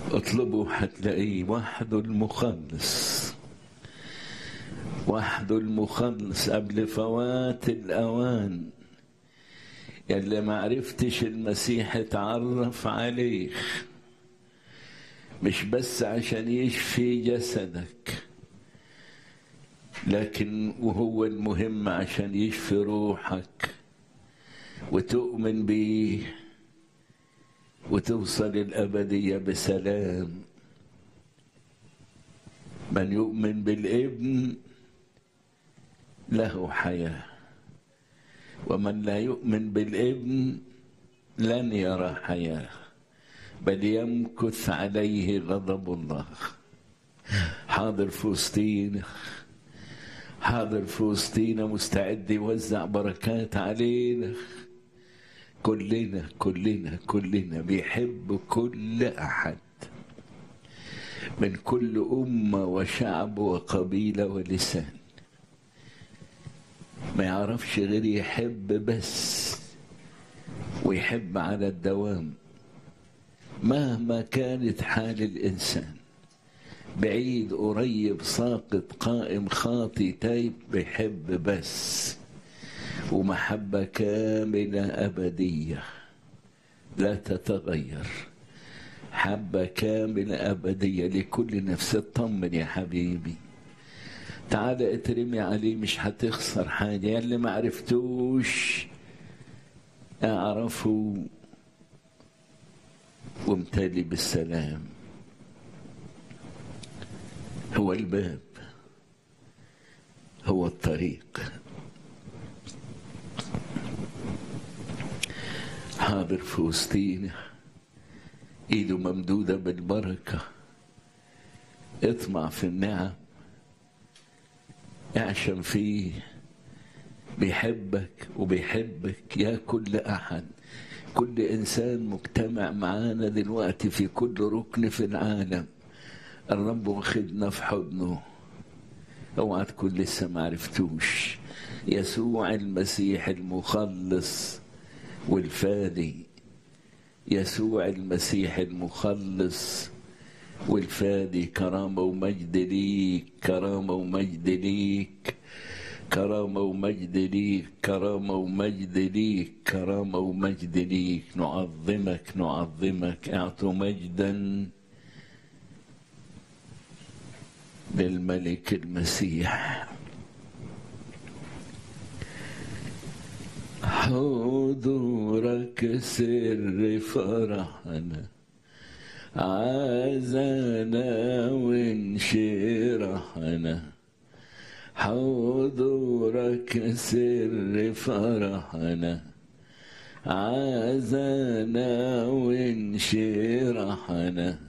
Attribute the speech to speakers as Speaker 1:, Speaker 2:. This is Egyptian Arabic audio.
Speaker 1: اطلبوا هتلاقيه وحده المخلص وحده المخلص قبل فوات الأوان يلي ما عرفتش المسيح اتعرف عليه مش بس عشان يشفي جسدك لكن وهو المهم عشان يشفي روحك وتؤمن بيه وتوصل الأبدية بسلام من يؤمن بالابن له حياة ومن لا يؤمن بالابن لن يرى حياة بل يمكث عليه غضب الله حاضر فوسطينا حاضر فوسطينا مستعد يوزع بركات علينا كلنا كلنا كلنا بيحب كل احد من كل امه وشعب وقبيله ولسان ما يعرفش غير يحب بس ويحب على الدوام مهما كانت حال الانسان بعيد قريب ساقط قائم خاطي تايب بيحب بس ومحبة كاملة أبدية لا تتغير حبة كاملة أبدية لكل نفس اطمن يا حبيبي تعال اترمي عليه مش هتخسر حاجة يلي ما عرفتوش اعرفوا وامتلي بالسلام هو الباب هو الطريق حاضر في وسطينا ايده ممدوده بالبركه اطمع في النعم اعشم فيه بيحبك وبيحبك يا كل احد كل انسان مجتمع معانا دلوقتي في كل ركن في العالم الرب واخدنا في حضنه اوعى تكون لسه ما عرفتوش يسوع المسيح المخلص والفادي يسوع المسيح المخلص والفادي كرامة ومجد ليك كرامة ومجد ليك كرامة ومجد ليك كرامة ومجد ليك كرامة ومجد ليك نعظمك نعظمك اعطوا مجدا للملك المسيح حضورك سر فرحنا عزنا وانشرحنا حضورك سر فرحنا عزنا وانشرحنا